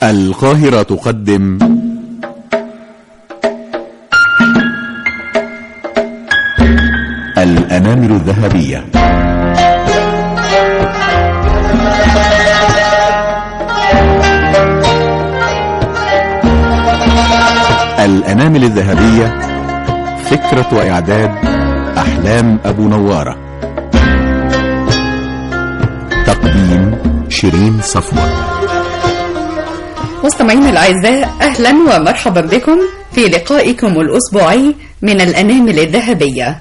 القاهرة تقدم الأنامل الذهبية الأنامل الذهبية فكرة وإعداد أحلام أبو نوارة تقديم شيرين صفوة مستمعينا الأعزاء أهلا ومرحبا بكم في لقائكم الأسبوعي من الأنامل الذهبية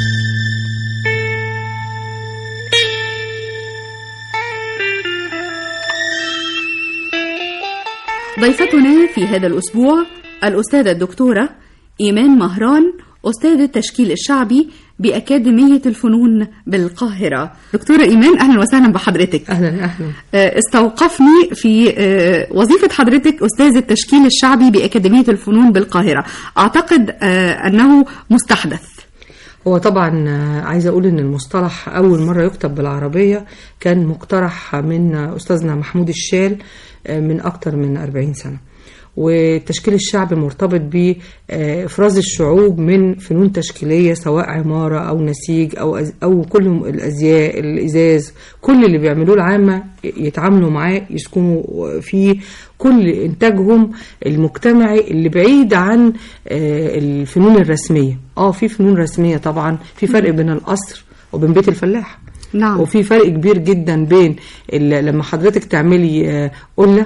ضيفتنا في هذا الأسبوع الأستاذة الدكتورة إيمان مهران أستاذ التشكيل الشعبي بأكاديمية الفنون بالقاهرة دكتورة إيمان أهلا وسهلا بحضرتك اهلا اهلا آه، استوقفني في آه، وظيفة حضرتك أستاذ التشكيل الشعبي بأكاديمية الفنون بالقاهرة أعتقد آه، أنه مستحدث هو طبعا آه، عايزه اقول ان المصطلح اول مره يكتب بالعربيه كان مقترح من آه، استاذنا محمود الشال آه، من اكتر من 40 سنه والتشكيل الشعبي مرتبط بافراز الشعوب من فنون تشكيليه سواء عماره او نسيج او أز- او كل الازياء الازاز كل اللي بيعملوه العامه يتعاملوا معاه يسكنوا فيه كل انتاجهم المجتمعي اللي بعيد عن آه، الفنون الرسميه اه في فنون رسميه طبعا في فرق بين القصر وبين بيت الفلاح نعم. وفي فرق كبير جدا بين ال- لما حضرتك تعملي آه، قله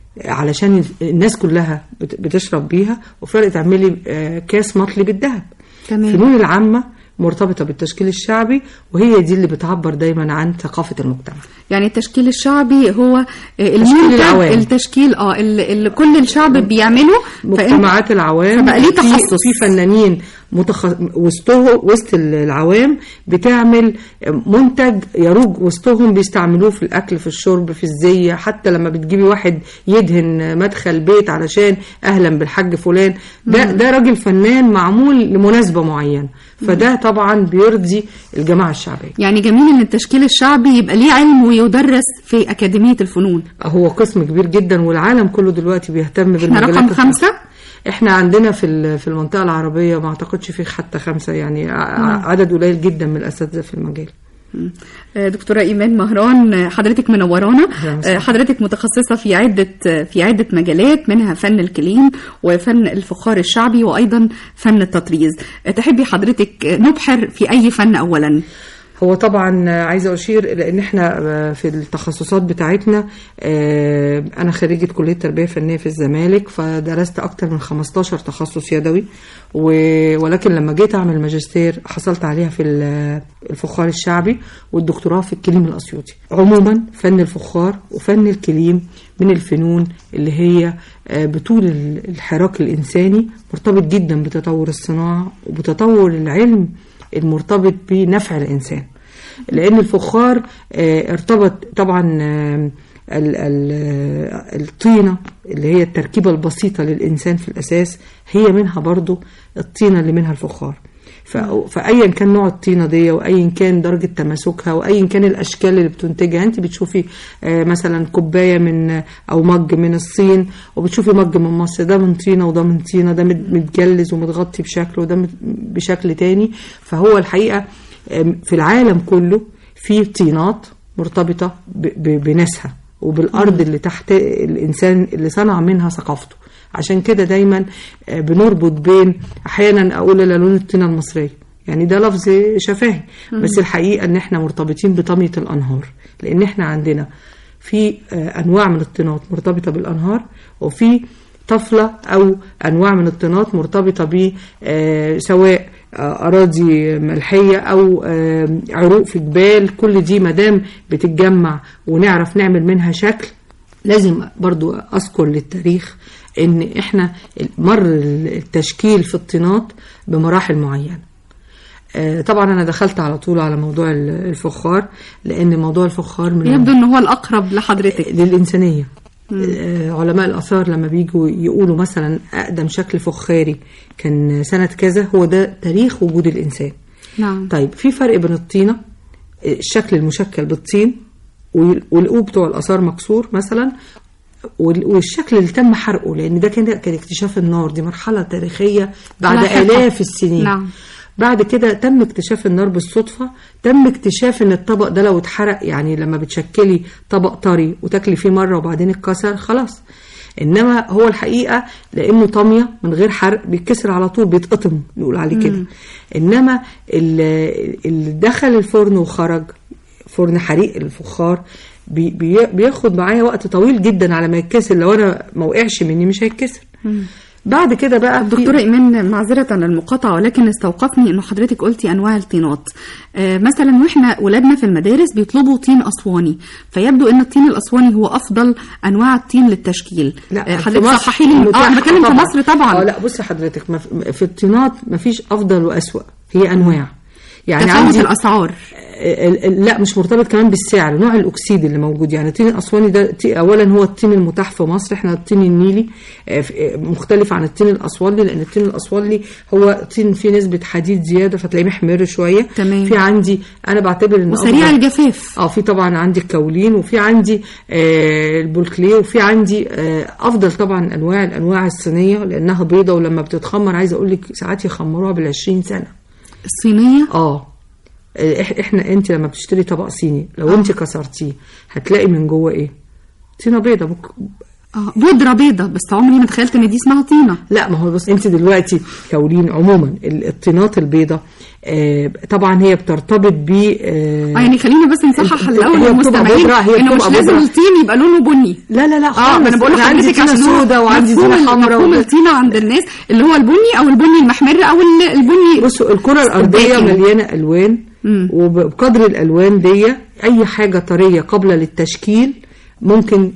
علشان الناس كلها بت- بتشرب بيها وفرق تعملي آه، كاس مطلي بالذهب تمام. الفنون العامه مرتبطه بالتشكيل الشعبي وهي دي اللي بتعبر دايما عن ثقافه المجتمع يعني التشكيل الشعبي هو آه، المنتج العوام. التشكيل اه اللي اللي كل الشعب بيعمله فأنت- مجتمعات العوام فبقى ليه في- تخصص. في فنانين متخ... وسطه وسط العوام بتعمل منتج يروج وسطهم بيستعملوه في الاكل في الشرب في الزي حتى لما بتجيبي واحد يدهن مدخل بيت علشان اهلا بالحاج فلان ده ده راجل فنان معمول لمناسبه معينه فده طبعا بيرضي الجماعه الشعبيه يعني جميل ان التشكيل الشعبي يبقى ليه علم ويدرس في أكاديمية الفنون هو قسم كبير جدا والعالم كله دلوقتي بيهتم احنا بالمجالات رقم الخاصة. خمسة احنا عندنا في ال- في المنطقه العربيه ما اعتقدش في حتى خمسه يعني ع- عدد قليل جدا من الاساتذه في المجال آه، دكتورة إيمان مهران آه، حضرتك منورانا أهلا وسهلا. آه، حضرتك متخصصة في عدة آه، في عدة مجالات منها فن الكليم وفن الفخار الشعبي وأيضا فن التطريز آه، تحبي حضرتك آه، نبحر في أي فن أولا هو طبعا عايزه اشير لان احنا في التخصصات بتاعتنا آه، انا خريجه كليه تربيه فنيه في الزمالك فدرست اكتر من 15 تخصص يدوي و- ولكن لما جيت اعمل ماجستير حصلت عليها في ال- الفخار الشعبي والدكتوراه في الكليم الاسيوطي عموما فن الفخار وفن الكليم من الفنون اللي هي آه، بطول ال- الحراك الانساني مرتبط جدا بتطور الصناعه وبتطور العلم المرتبط بنفع الإنسان لأن الفخار آه، ارتبط طبعا آه، ال- ال- آه، الطينة اللي هي التركيبة البسيطة للإنسان في الأساس هي منها برضو الطينة اللي منها الفخار ف- فايا كان نوع الطينه دي وايا كان درجه تماسكها وايا كان الاشكال اللي بتنتجها انت بتشوفي آه، مثلا كوبايه من او مج من الصين وبتشوفي مج من مصر ده من طينه وده من طينه ده مت- متجلز ومتغطي بشكل وده مت- بشكل تاني فهو الحقيقه آم، في العالم كله في طينات مرتبطه ب- ب- بناسها وبالارض اللي تحت الانسان اللي صنع منها ثقافته عشان كده دايما آه، بنربط بين احيانا اقول لا لون الطينه المصريه يعني ده لفظ شفاهي بس الحقيقه ان احنا مرتبطين بطميه الانهار لان احنا عندنا في آه، انواع من الطينات مرتبطه بالانهار وفي طفله او انواع من الطينات مرتبطه ب آه، سواء آه، اراضي ملحيه او آه، عروق في جبال كل دي مدام بتتجمع ونعرف نعمل منها شكل لازم برضو اذكر للتاريخ ان احنا مر التشكيل في الطينات بمراحل معينه آه، طبعا انا دخلت على طول على موضوع الفخار لان موضوع الفخار من يبدو أنه هو الأقرب لحضرتك للإنسانية آه، علماء الآثار لما بيجوا يقولوا مثلا أقدم شكل فخاري كان سنة كذا هو ده تاريخ وجود الإنسان نعم طيب في فرق بين الطينة الشكل المشكل بالطين ويلقوه بتوع الآثار مكسور مثلا وال- والشكل اللي تم حرقه لان ده كان كان اكتشاف النار دي مرحله تاريخيه بعد لاحقة. الاف السنين نعم. بعد كده تم اكتشاف النار بالصدفه تم اكتشاف ان الطبق ده لو اتحرق يعني لما بتشكلي طبق طري وتاكلي فيه مره وبعدين اتكسر خلاص انما هو الحقيقه لانه طاميه من غير حرق بيتكسر على طول بيتقطم نقول عليه كده انما ال- اللي دخل الفرن وخرج فرن حريق الفخار بي بي بياخد معايا وقت طويل جدا على ما يتكسر لو انا ما وقعش مني مش هيتكسر بعد كده بقى في- دكتورة إيمان معذرة عن المقاطعة ولكن استوقفني إنه حضرتك قلتي أنواع الطينات آه مثلا وإحنا ولادنا في المدارس بيطلبوا طين أسواني فيبدو إن الطين الأسواني هو أفضل أنواع الطين للتشكيل لا آه في حضرتك مصر صححي لي متاح اه أنا بتكلم في طبعاً. مصر طبعا اه لا بصي حضرتك ما في- في الطينات ما فيش افضل واسوأ هي انواع يعني تفاوت عندي الأسعار ال- ال- لا مش مرتبط كمان بالسعر نوع الاكسيد اللي موجود يعني الطين الاسواني ده تي- اولا هو الطين المتاح في مصر احنا الطين النيلي آه، ف- آه، مختلف عن الطين الاسواني لان الطين الاسواني هو طين فيه نسبه حديد زياده فتلاقيه محمر شويه تمام. في عندي انا بعتبر ان وسريع أفضل- الجفاف اه في طبعا عندي الكولين وفي عندي آه البولكليه وفي عندي آه افضل طبعا انواع الانواع الصينيه لانها بيضه ولما بتتخمر عايزه اقول لك ساعات يخمروها بال 20 سنه الصينية اه إح- احنا انت لما بتشتري طبق صيني لو انت كسرتيه هتلاقي من جوه ايه طينه بيضه بك... اه بودرة بيضة بس عمري ما تخيلت إن دي اسمها طينة لا ما هو بص انت دلوقتي كولين عموما ال- الطينات البيضه آه طبعا هي بترتبط ب اه آه يعني خلينا بس نصحح هي الأول بتبقى للمستمعين بودرة، هي إنه مش بتبقى لازم بودرة. الطين يبقى لونه بني لا لا لا اه خالص ما انا بقول أنا عندي لحضرتك طينه عشان هو سودا وعندي مفهوم طينه ال- حمراء مفهوم و- الطينه عند الناس اللي هو البني او البني المحمر او ال- البني بصوا الكرة الأرضية الباكن. مليانة ألوان مم. وبقدر الألوان دي أي حاجة طرية قابلة للتشكيل ممكن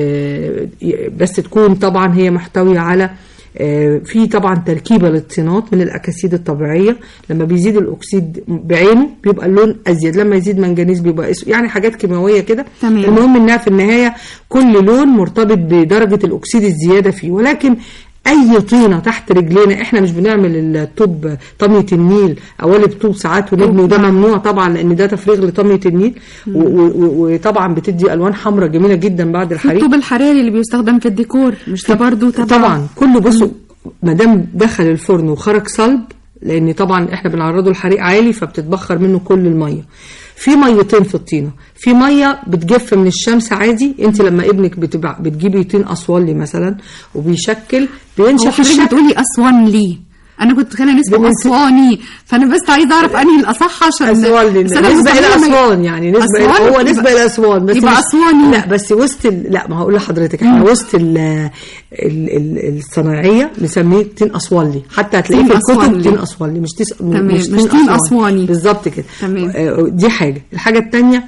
آه، ي- بس تكون طبعا هي محتوية على آه، في طبعا تركيبة للطينات من الأكاسيد الطبيعية لما بيزيد الأكسيد بعينه بيبقى اللون أزيد لما يزيد منجنيز بيبقى اسود يعني حاجات كيماوية كده تمام. المهم إنها في النهاية كل لون مرتبط بدرجة الأكسيد الزيادة فيه ولكن اي طينه تحت رجلينا احنا مش بنعمل الطوب طميه النيل قوالب طوب ساعات ونبني وده ممنوع طبعا لان ده تفريغ لطميه النيل و- و- و- وطبعا بتدي الوان حمراء جميله جدا بعد الحريق الطوب الحراري اللي بيستخدم في الديكور مش ده برضه تبع طبعا كله بصوا ما دام دخل الفرن وخرج صلب لان طبعا احنا بنعرضه لحريق عالي فبتتبخر منه كل الميه في ميتين في الطينه في ميه بتجف من الشمس عادي انت لما ابنك بتبع بتجيبي طين اسوانلي مثلا وبيشكل هو بينشف حضرتك الشكل بتقولي اسوان ليه انا كنت متخيله ان اسمه بنت- اسواني فانا بس عايزه اعرف انهي الاصح عشان اسوان بس أنا نسبة متخيلة الى لما- اسوان يعني نسبة إلى أسوان؟ هو نسبة يبقى- الى اسوان بس يبقى مش- أسواني. لا بس وسط ال... لا ما هقول لحضرتك احنا وسط ال... ال... ال... الصناعية نسميه تين اسوانلي حتى هتلاقيه تين في الكتب أسوانلي. تين اسوانلي مش تيس... تمام، مش تين أسواني. بالظبط كده تمام. آه، دي حاجة الحاجة التانية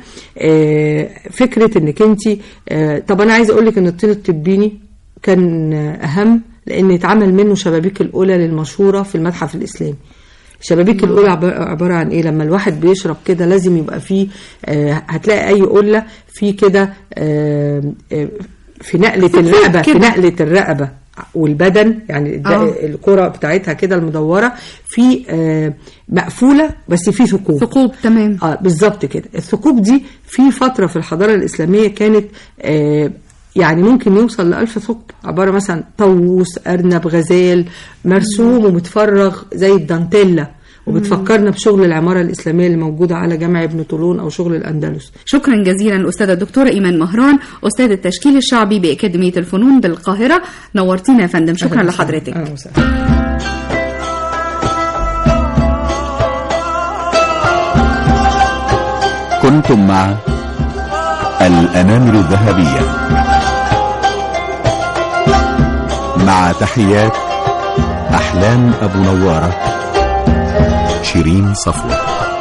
آه، فكرة انك انت آه، طب انا عايزة اقول لك ان الطين التبيني كان آه، اهم لان اتعمل منه شبابيك الاولى للمشهورة في المتحف الاسلامي شبابيك الاولى عب- عباره عن ايه لما الواحد بيشرب كده لازم يبقى فيه آه هتلاقي اي قله في كده آه آه، في نقله الرقبه في كده. نقله الرقبه والبدن يعني الد- آه. الكره بتاعتها كده المدوره في آه مقفوله بس في ثقوب ثقوب تمام اه بالظبط كده الثقوب دي في فتره في الحضاره الاسلاميه كانت آه يعني ممكن يوصل لألف ثقب عبارة مثلا طاووس أرنب غزال مرسوم ومتفرغ زي الدانتيلا وبتفكرنا بشغل العمارة الإسلامية اللي موجودة على جامع ابن طولون أو شغل الأندلس شكرا جزيلا الأستاذة الدكتورة إيمان مهران أستاذ التشكيل الشعبي بأكاديمية الفنون بالقاهرة نورتينا يا فندم شكرا أهلاً وسهلاً. لحضرتك أهلاً وسهلاً. كنتم مع الأنامل الذهبية مع تحيات أحلام أبو نوارة شيرين صفوة